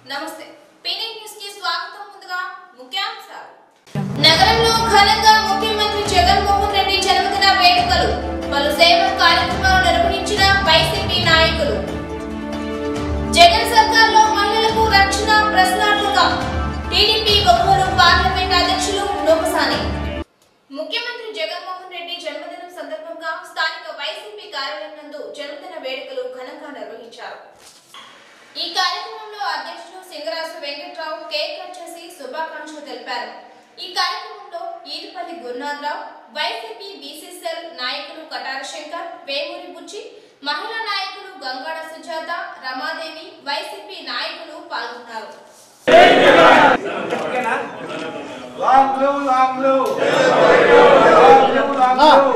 నమస్తే పీనీ న్యూస్ కి స్వాగతం ముందుగా ముఖ్యాంశాలు నగరంలో ఘనంగా ముఖ్యమంత్రి జగన్మోహన్ రెడ్డి జన్మదిన వేడుకలు పలు సేవా కార్యక్రమాలు నిర్వహించిన వైసీపీ నాయకులు జగన్ సర్కార్లో మహిళలకు రక్షణ ప్రశ్నార్థకం టీడీపీ ఒంగోలు పార్లమెంట్ అధ్యక్షులు నోపసాని ముఖ్యమంత్రి జగన్మోహన్ రెడ్డి జన్మదినం సందర్భంగా స్థానిక వైసీపీ కార్యాలయం నందు జన్మదిన వేడుకలు ఘనంగా నిర్వహించారు ఈ కార్యక్రమంలో అధ్యక్షులు సింగరాజు వెంకట్రావు కేక్ కట్ చేసి శుభాకాంక్షలు తెలిపారు ఈ కార్యక్రమంలో ఈదుపల్లి గురునాథరావు వైసీపీ బీసీసీఎల్ నాయకులు కటార శంకర్ వేమూరి బుచ్చి మహిళా నాయకులు గంగాడ సుజాత రమాదేవి వైసీపీ నాయకులు పాల్గొన్నారు Long blue, long blue. Long blue, long blue.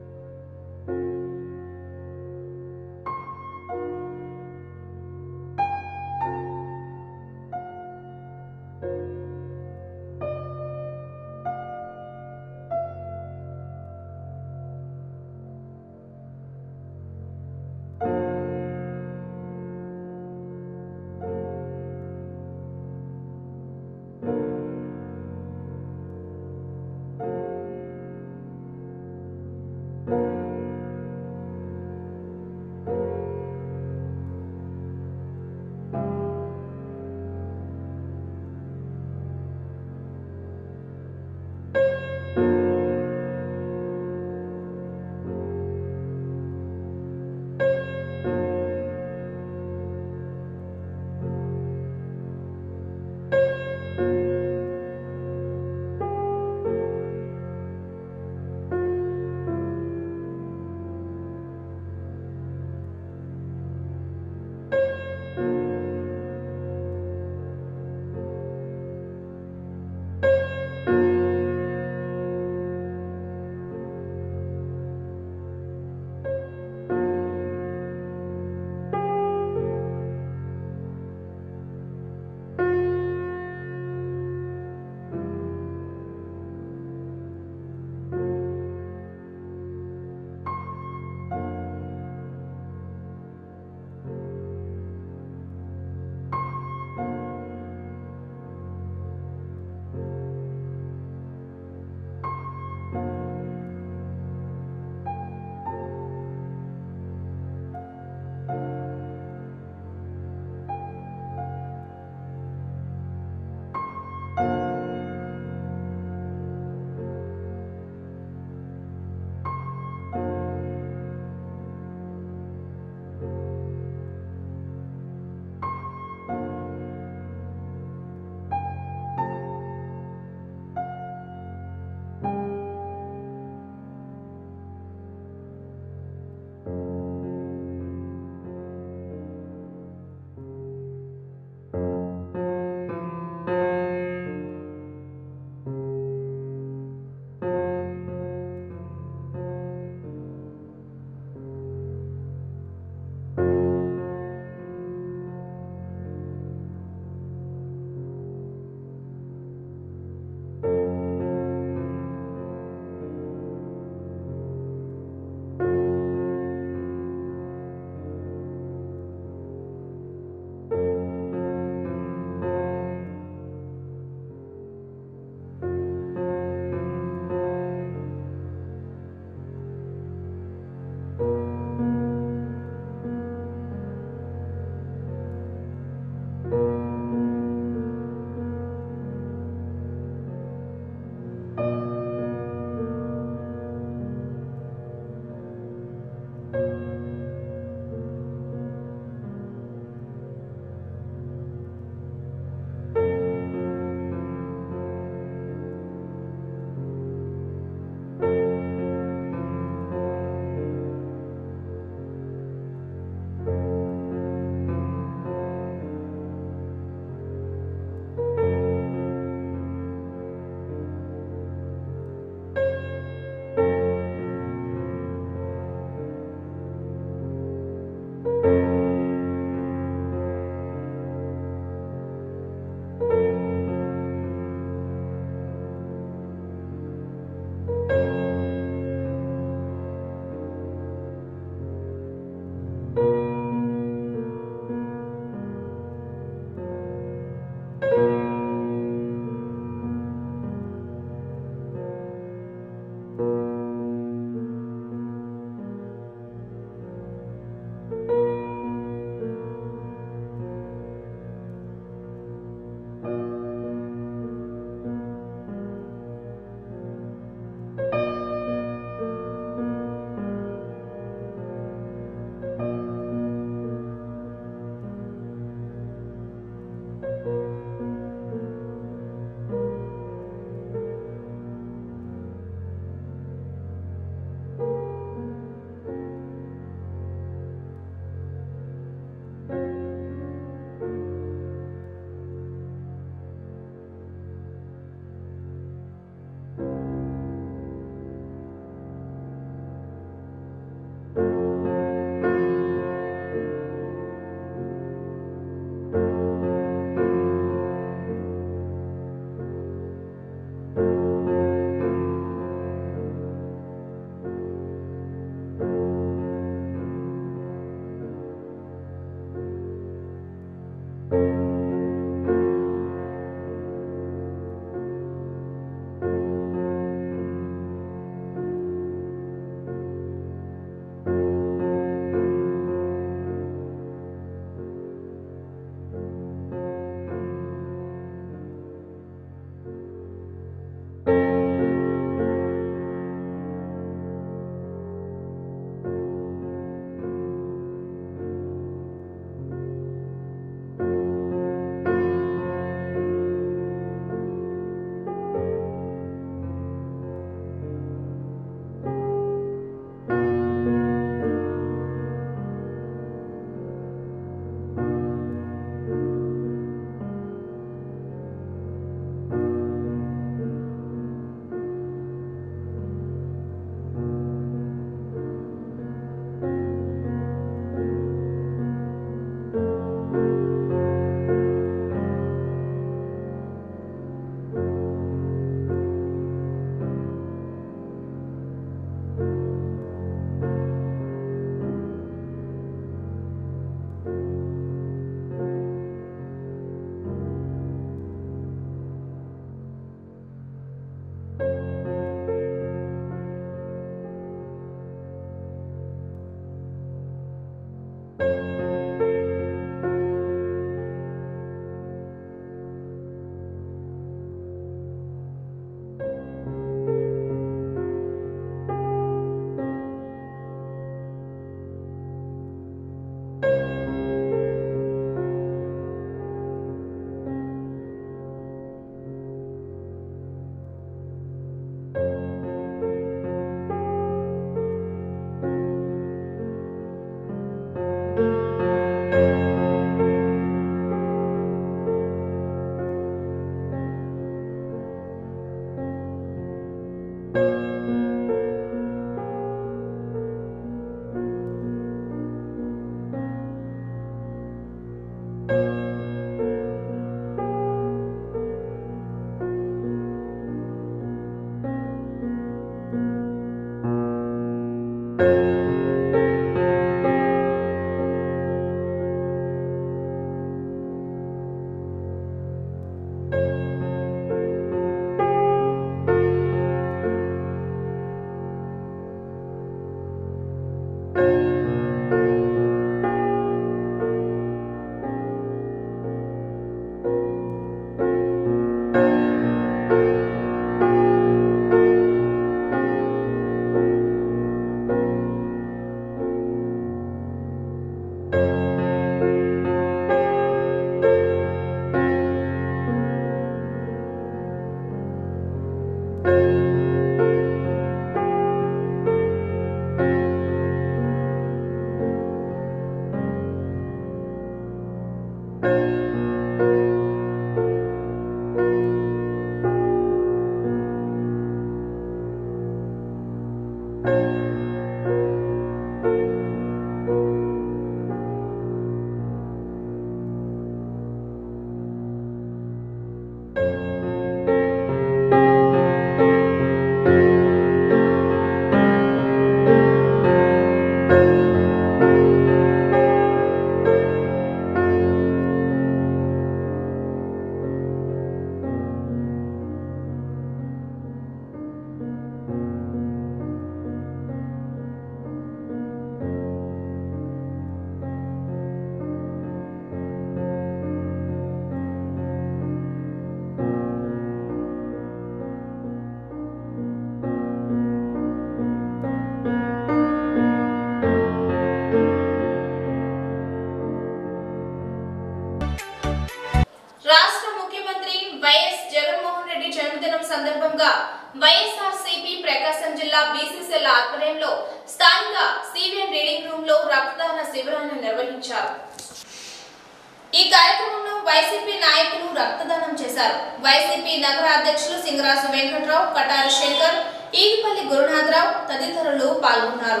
సందర్భంగా వైఎస్ఆర్ సిపి ప్రకాశం జిల్లా బీసీసీఎల్ ఆధ్వర్యంలో స్థానిక సివిఎన్ రీడింగ్ రూమ్ లో రక్తదాన శిబిరాన్ని నిర్వహించారు ఈ కార్యక్రమంలో వైసీపీ నాయకులు రక్తదానం చేశారు వైసీపీ నగర అధ్యక్షులు సింగరాజు వెంకట్రావు కటారి శంకర్ ఈగిపల్లి గురునాథరావు తదితరులు పాల్గొన్నారు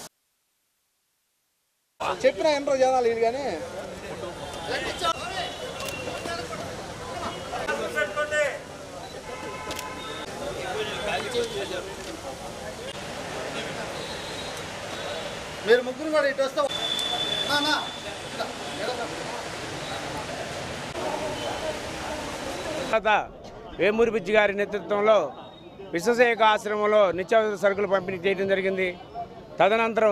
చెప్పిన ఎంట్రో జనాలు వీళ్ళు కానీ మీరు ముగ్గురు కూడా ఇటు వస్తే నా, నా, ఇట్లా, ఎడమ. తర్వాత వేమూరి బుజ్జి గారి నేతృత్వంలో విశ్వసేక ఆశ్రమంలో నిత్యావసర సరుకులు పంపిణీ చేయడం జరిగింది తదనంతరం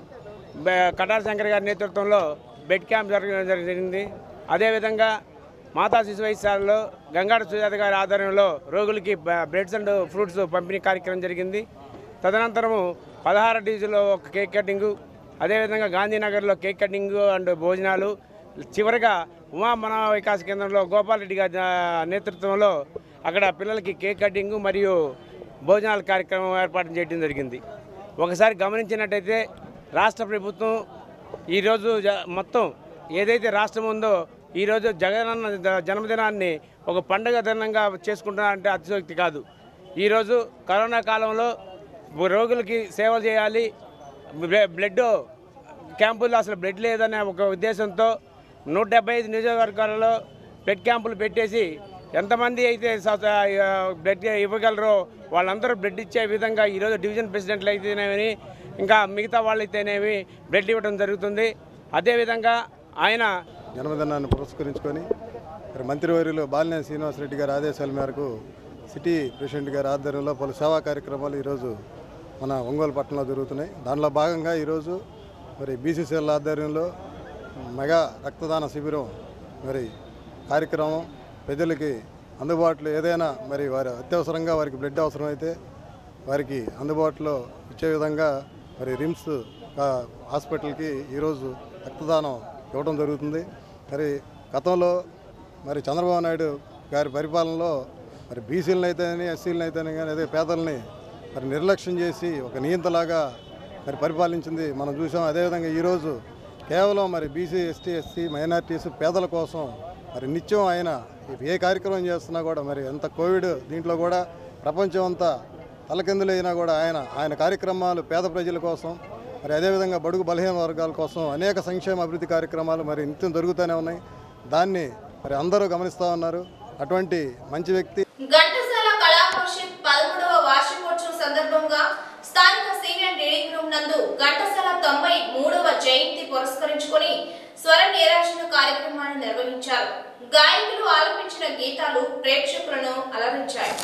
బె- కటార్ శంకర్ గారి నేతృత్వంలో బెడ్ క్యాంప్ జరగడం జరిగింది అదేవిధంగా మాతా శిశు వైద్యశాలలో గంగాడ సుజాత గారి ఆధ్వర్యంలో రోగులకి బ- బ్రెడ్స్ అండ్ ఫ్రూట్స్ పంపిణీ కార్యక్రమం జరిగింది తదనంతరము పదహారు డీజీలో ఒక కేక్ కటింగు అదేవిధంగా గాంధీనగర్లో కేక్ కటింగ్ అండ్ భోజనాలు చివరిగా ఉమా మన వికాస కేంద్రంలో గోపాల్ రెడ్డి గారి ఆ, నేతృత్వంలో అక్కడ పిల్లలకి కేక్ కటింగ్ మరియు భోజనాల కార్యక్రమం ఏర్పాటు చేయడం జరిగింది ఒకసారి గమనించినట్టయితే రాష్ట్ర ప్రభుత్వం ఈరోజు జ- మొత్తం ఏదైతే రాష్ట్రం ఉందో ఈరోజు జగనన్న ద- జన్మదినాన్ని ఒక పండుగ దినంగా చేసుకుంటున్నారంటే అతిశయోక్తి కాదు ఈరోజు కరోనా కాలంలో రోగులకి సేవలు చేయాలి బ్ల- బ్లడ్ క్యాంపుల్లో అసలు బ్లడ్ లేదనే ఒక ఉద్దేశంతో నూట డెబ్బై ఐదు నియోజకవర్గాలలో బ్లడ్ క్యాంపులు పెట్టేసి ఎంతమంది అయితే స- ఆ, బ్లడ్ ఇవ్వగలరో వాళ్ళందరూ బ్లడ్ ఇచ్చే విధంగా ఈరోజు డివిజన్ ప్రెసిడెంట్లు అయితేనేమి ఇంకా మిగతా వాళ్ళు అయితేనేమి బ్లడ్ ఇవ్వడం జరుగుతుంది అదేవిధంగా ఆయన జన్మదినాన్ని పురస్కరించుకొని మరి మంత్రివర్యులు బాలినేని శ్రీనివాసరెడ్డి గారి ఆదేశాల మేరకు సిటీ ప్రెసిడెంట్ గారి ఆధ్వర్యంలో పలు సేవా కార్యక్రమాలు ఈరోజు మన ఒంగోలు పట్టణంలో జరుగుతున్నాయి దానిలో భాగంగా ఈరోజు మరి బీసీసీఎల్ ఆధ్వర్యంలో మెగా రక్తదాన శిబిరం మరి కార్యక్రమం ప్రజలకి అందుబాటులో ఏదైనా మరి వారి అత్యవసరంగా వారికి బ్లడ్ అవసరమైతే వారికి అందుబాటులో ఇచ్చే విధంగా మరి రిమ్స్ ఆ, హాస్పిటల్కి ఈరోజు రక్తదానం ఇవ్వడం జరుగుతుంది మరి గతంలో మరి చంద్రబాబు నాయుడు గారి పరిపాలనలో మరి బీసీలను అయితేనే ఎస్సీలను అయితేనే కానీ అదే పేదల్ని మరి నిర్లక్ష్యం చేసి ఒక నియంతలాగా మరి పరిపాలించింది మనం చూసాం అదేవిధంగా ఈరోజు కేవలం మరి బీసీ ఎస్టీ ఎస్సీ మైనార్టీస్ పేదల కోసం మరి నిత్యం ఆయన ఏ కార్యక్రమం చేస్తున్నా కూడా మరి ఎంత కోవిడ్ దీంట్లో కూడా ప్రపంచం అంతా తలకిందులైనా కూడా ఆయన ఆయన కార్యక్రమాలు పేద ప్రజల కోసం మరి అదేవిధంగా బడుగు బలహీన వర్గాల కోసం అనేక సంక్షేమ అభివృద్ధి కార్యక్రమాలు మరి నిత్యం జరుగుతూనే ఉన్నాయి దాన్ని మరి అందరూ గమనిస్తూ ఉన్నారు అటువంటి మంచి వ్యక్తి ఘంటసాల కళా పరిషత్ పదమూడవ వార్షికోత్సవం సందర్భంగా స్థానిక సీనియర్ రీడింగ్ రూమ్ నందు ఘంటసాల తొంభై మూడవ జయంతి పురస్కరించుకొని స్వర నీరాజన కార్యక్రమాన్ని నిర్వహించారు గాయకులు ఆలపించిన గీతాలు ప్రేక్షకులను అలరించాయి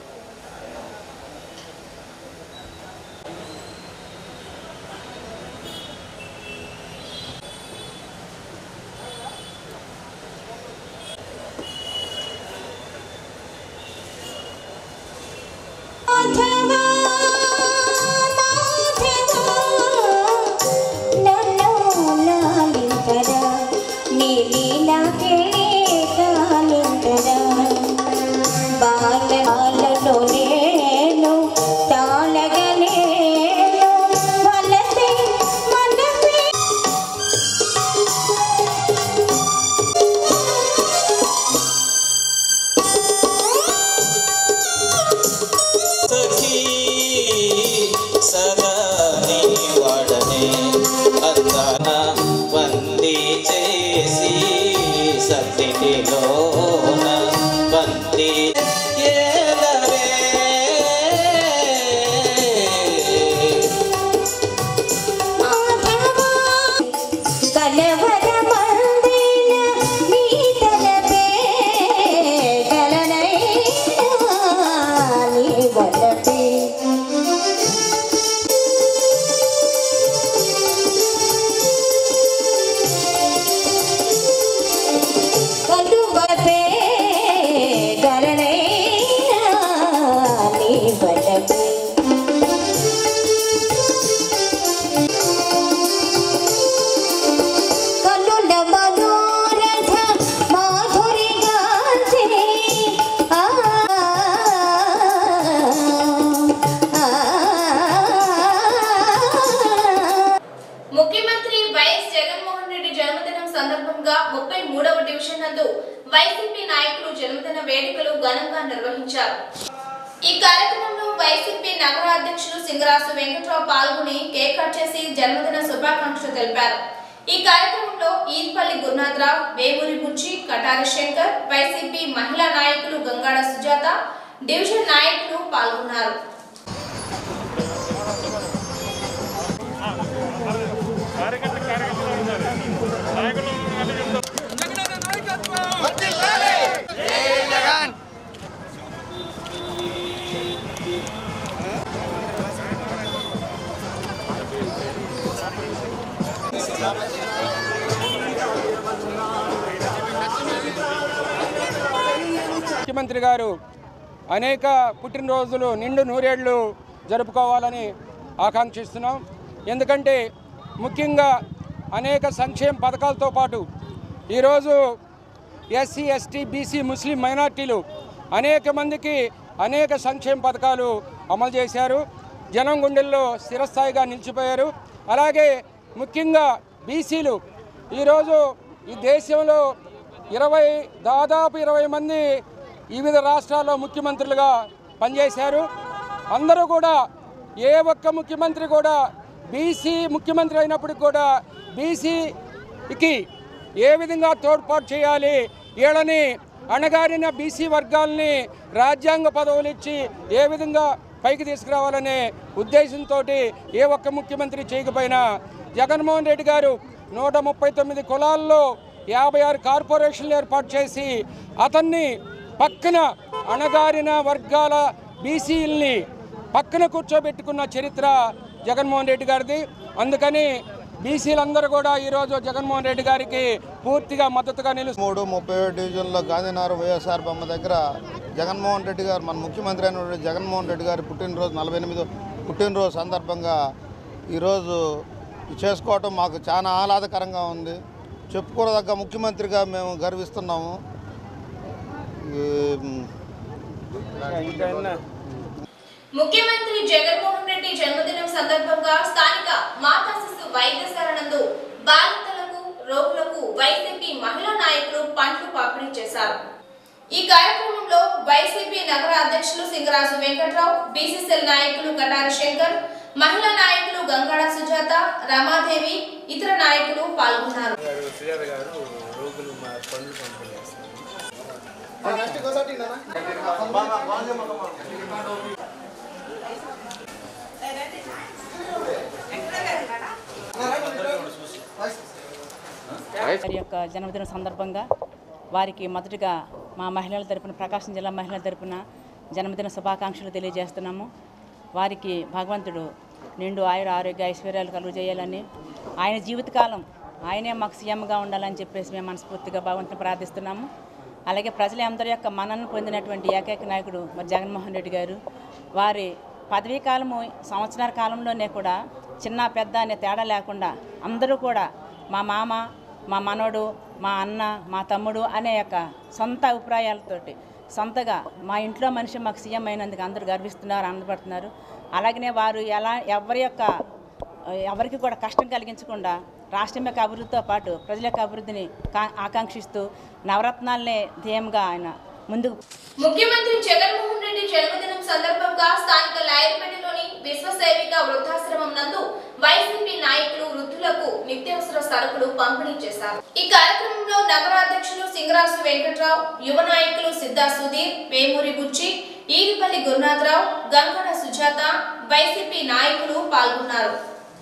మాధవా మాధవా నన్ను లాలించరా నీ లీలకే తాలించరా బాలలో నేను తాళగలేను వలసే మనసే సఖీ సదా నీ వాడనే అందాన బందీ చేసి సన్నిధిలోన బందీ ఏలవే కలవరమందిన నీ తలపే కలనైనా నీ వలపే కలువపే కలనైనా ఘనంగా నిర్వహించారు ఈ కార్యక్రమంలో వైసీపీ నగర అధ్యక్షులు సింగరాసు వెంకట్రావు పాల్గొని కేక్ కట్ చేసి జన్మదిన శుభాకాంక్షలు తెలిపారు ఈ కార్యక్రమంలో ఈద్పల్లి గురునాథరావు వేమూరి బుచ్చి కటారి శంకర్ వైసీపీ మహిళా నాయకులు గంగాడ సుజాత డివిజన్ నాయకులు పాల్గొన్నారు ముఖ్యమంత్రి గారు అనేక పుట్టినరోజులు నిండు నూరేళ్లు జరుపుకోవాలని ఆకాంక్షిస్తున్నాం ఎందుకంటే ముఖ్యంగా అనేక సంక్షేమ పథకాలతో పాటు ఈరోజు ఎస్సీ ఎస్టీ బీసీ ముస్లిం మైనార్టీలు అనేక మందికి అనేక సంక్షేమ పథకాలు అమలు చేశారు జనం గుండెల్లో స్థిరస్థాయిగా నిలిచిపోయారు అలాగే ముఖ్యంగా బీసీలు ఈరోజు ఈ దేశంలో ఇరవై దాదాపు ఇరవై మంది వివిధ రాష్ట్రాల్లో ముఖ్యమంత్రులుగా పనిచేశారు అందరూ కూడా ఏ ఒక్క ముఖ్యమంత్రి కూడా బీసీ ముఖ్యమంత్రి అయినప్పటికి కూడా బీసీకి ఏ విధంగా తోడ్పాటు చేయాలి వీళ్ళని అణగారిన బీసీ వర్గాల్ని రాజ్యాంగ పదవులు ఇచ్చి ఏ విధంగా పైకి తీసుకురావాలనే ఉద్దేశంతో ఏ ఒక్క ముఖ్యమంత్రి చేయకపోయినా జగన్మోహన్ రెడ్డి గారు నూట ముప్పై తొమ్మిది కులాల్లో యాభై ఆరు కార్పొరేషన్లు ఏర్పాటు చేసి అతన్ని పక్కన అణగారిన వర్గాల బీసీల్ని పక్కన కూర్చోబెట్టుకున్న చరిత్ర జగన్మోహన్ రెడ్డి గారిది అందుకని బీసీలందరూ కూడా ఈరోజు జగన్మోహన్ రెడ్డి గారికి పూర్తిగా మద్దతుగా నిలుస్తారు మూడు ముప్పై ఏడు డివిజన్లో గాంధీనగర్ వైఎస్ఆర్ బొమ్మ దగ్గర జగన్మోహన్ రెడ్డి గారు మన ముఖ్యమంత్రి అయినటువంటి జగన్మోహన్ రెడ్డి గారి పుట్టినరోజు నలభై ఎనిమిదో పుట్టినరోజు సందర్భంగా ఈరోజు ఇది చేసుకోవటం మాకు చాలా ఆహ్లాదకరంగా ఉంది చెప్పుకోదగ్గ ముఖ్యమంత్రిగా మేము గర్విస్తున్నాము ఈ, ముఖ్యమంత్రి జగన్మోహన్ రెడ్డి జన్మదినం సందర్భంగా స్థానిక మాతా శిశు వైద్యశాల నందు బాలింతలకు రోగులకు వైసీపీ మహిళా నాయకులు పండ్లు పంపిణీ చేశారు ఈ కార్యక్రమంలో వైసీపీ నగర అధ్యక్షులు సింగరాజు వెంకట్రావు బీసీసీఎల్ నాయకులు కటారి శంకర్ మహిళా నాయకులు గంగాడ సుజాత రమాదేవి ఇతర నాయకులు పాల్గొన్నారు వారి యొక్క జన్మదినం సందర్భంగా వారికి మొదటగా మా మహిళల తరపున ప్రకాశం జిల్లా మహిళల తరపున జన్మదిన శుభాకాంక్షలు తెలియజేస్తున్నాము వారికి భగవంతుడు నిండు ఆయుర ఆరోగ్య ఐశ్వర్యాలు కలుగు చేయాలని ఆయన జీవితకాలం ఆయనే మాకు సీఎంగా ఉండాలని చెప్పేసి మేము మనస్ఫూర్తిగా భగవంతుని ప్రార్థిస్తున్నాము అలాగే ప్రజల అందరి యొక్క మన్నను పొందినటువంటి ఏకైక నాయకుడు మరి జగన్మోహన్ రెడ్డి గారు వారి పదవీ కాలము సంవత్సరాల కాలంలోనే కూడా చిన్న పెద్ద అనే తేడా లేకుండా అందరూ కూడా మా మామ మా మనవడు మా అన్న మా తమ్ముడు అనే యొక్క సొంత అభిప్రాయాలతోటి సొంతగా మా ఇంట్లో మనిషి మాకు సీఎం అయినందుకు అందరూ గర్విస్తున్నారు ఆనందపడుతున్నారు అలాగనే వారు ఎలా ఎవరి యొక్క ఎవరికి కూడా కష్టం కలిగించకుండా రాష్ట్రం యొక్క అభివృద్ధితో పాటు ప్రజల యొక్క అభివృద్ధిని కా- ఆకాంక్షిస్తూ నవరత్నాలనే ధ్యేయంగా ఆయన ముందుకు ముఖ్యమంత్రి జగన్మోహన్ రెడ్డి జన్మదినం సందర్భంగా స్థానిక లాయర్పేటలోని విశ్వసేవిక వృద్ధాశ్రమం నందు వైసీపీ నాయకులు వృద్ధులకు నిత్యావసర సరుకులు పంపిణీ చేశారు ఈ కార్యక్రమంలో నగరాధ్యక్షులు సింగరాజు వెంకట్రావు యువ నాయకులు సిద్ధా సుధీర్ వేమూరి బుచ్చి ఈగిపల్లి గురునాథరావు గంగడ సుజాత వైసీపీ నాయకులు పాల్గొన్నారు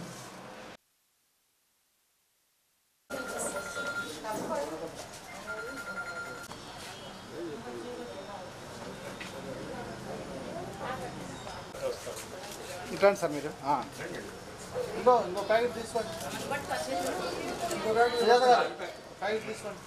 ఇట్లాంటి సార్ మీరు ఆ. ఇంకో ఇంకో ప్యాకెట్ తీసుకోండి ఇంకో ప్యాకెట్ సుజాత గారు, ప్యాకెట్ తీసుకోండి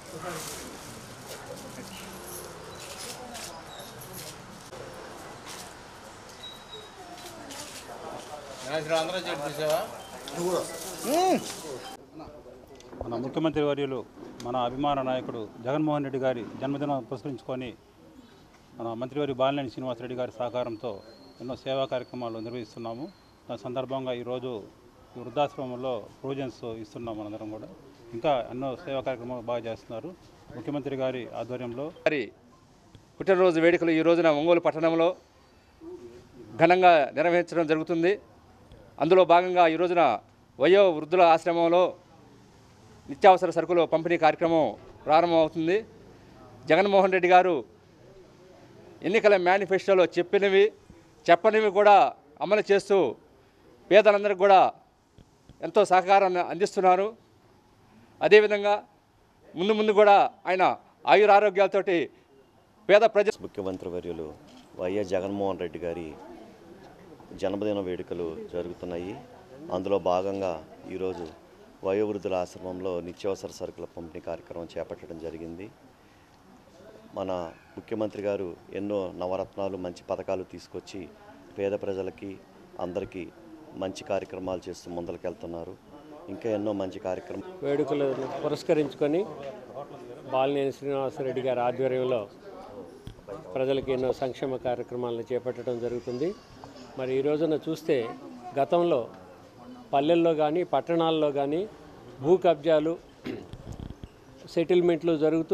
మన ముఖ్యమంత్రి వర్యులు మన అభిమాన నాయకుడు జగన్మోహన్ రెడ్డి గారి జన్మదినం పురస్కరించుకొని మన మంత్రివర్య బాలినేని శ్రీనివాసరెడ్డి గారి సహకారంతో ఎన్నో సేవా కార్యక్రమాలు నిర్వహిస్తున్నాము దాని సందర్భంగా ఈరోజు ఈ వృద్ధాశ్రమంలో ప్రొవిజన్స్ ఇస్తున్నాం మనందరం కూడా ఇంకా ఎన్నో సేవా కార్యక్రమాలు బాగా చేస్తున్నారు ముఖ్యమంత్రి గారి ఆధ్వర్యంలో గారి పుట్టినరోజు వేడుకలు ఈ రోజున ఒంగోలు పట్టణంలో ఘనంగా నిర్వహించడం జరుగుతుంది అందులో భాగంగా ఈ రోజున వయో వృద్ధుల ఆశ్రమంలో నిత్యావసర సరుకులు పంపిణీ కార్యక్రమం ప్రారంభమవుతుంది జగన్మోహన్ రెడ్డి గారు ఎన్నికల మేనిఫెస్టోలో చెప్పినవి చెప్పనివి కూడా అమలు చేస్తూ పేదలందరికీ కూడా ఎంతో సహకారాన్ని అందిస్తున్నారు అదేవిధంగా ముందు ముందు కూడా ఆయన ఆయురారోగ్యాలతోటి పేద ప్రజ ముఖ్యమంత్రి వర్యులు వైఎస్ జగన్మోహన్ రెడ్డి గారి జన్మదిన వేడుకలు జరుగుతున్నాయి అందులో భాగంగా ఈరోజు వయోవృద్ధుల ఆశ్రమంలో నిత్యావసర సరుకుల పంపిణీ కార్యక్రమం చేపట్టడం జరిగింది మన ముఖ్యమంత్రి గారు ఎన్నో నవరత్నాలు మంచి పథకాలు తీసుకొచ్చి పేద ప్రజలకి అందరికీ మంచి కార్యక్రమాలు చేస్తూ ముందరికెళ్తున్నారు ఇంకా ఎన్నో మంచి కార్యక్రమం వేడుకలను పురస్కరించుకొని బాలినేని శ్రీనివాసరెడ్డి గారి ఆధ్వర్యంలో ప్రజలకు ఎన్నో సంక్షేమ కార్యక్రమాలను చేపట్టడం జరుగుతుంది మరి ఈ రోజున చూస్తే గతంలో పల్లెల్లో కానీ పట్టణాల్లో కానీ భూ కబ్జాలు సెటిల్మెంట్లు జరుగుతూ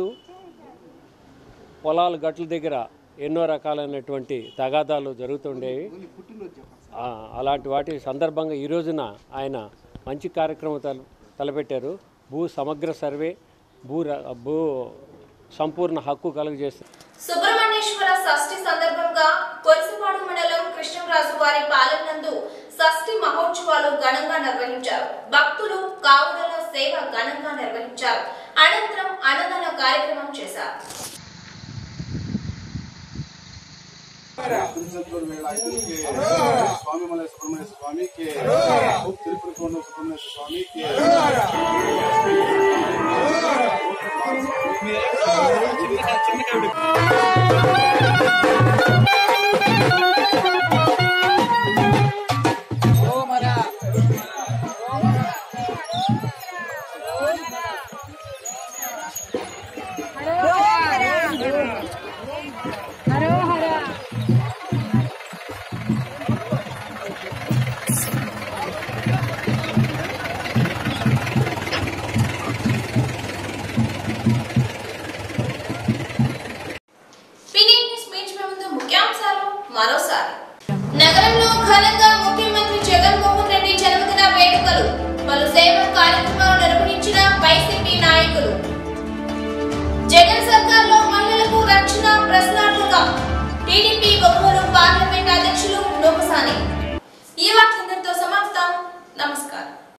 పొలాల గట్ల దగ్గర ఎన్నో రకాలైనటువంటి తగాదాలు జరుగుతుండేవి ఆ, అలాంటి వాటి సందర్భంగా ఈ రోజున ఆయన మంచి కార్యక్రమం తల తలపెట్టారు భూ సమగ్ర సర్వే భూ ర- భూ సంపూర్ణ హక్కు కలుగజేస్తారు సుబ్రహ్మణ్యేశ్వర షష్ఠి సందర్భంగా కొలసపాడు మండలం కృష్ణరాజు వారి పాలన నందు షష్ఠి మహోత్సవాలు ఘనంగా నిర్వహించారు భక్తులు కావుల సేవ ఘనంగా నిర్వహించారు అనంతరం అన్నదాన కార్యక్రమం చేశారు స్వామి మలయ సుబ్రహ్మణ్య స్వామికి తిరుపతి కొండ సుబ్రహ్మణ్య స్వామికి పిని న్యూస్ మీట్ ముందు ముఖ్యాంశాలు మరోసారి నగరంలో ఘనంగా ముఖ్యమంత్రి జగన్మోహన్ రెడ్డి జన్మదిన వేడుకలు పలు సేవా కార్యక్రమాలు నిర్వహించిన వైసీపీ నాయకులు జగన్ సర్కార్లో మహిళలకు రక్షణ ప్రశ్నార్థకం టీడీపీ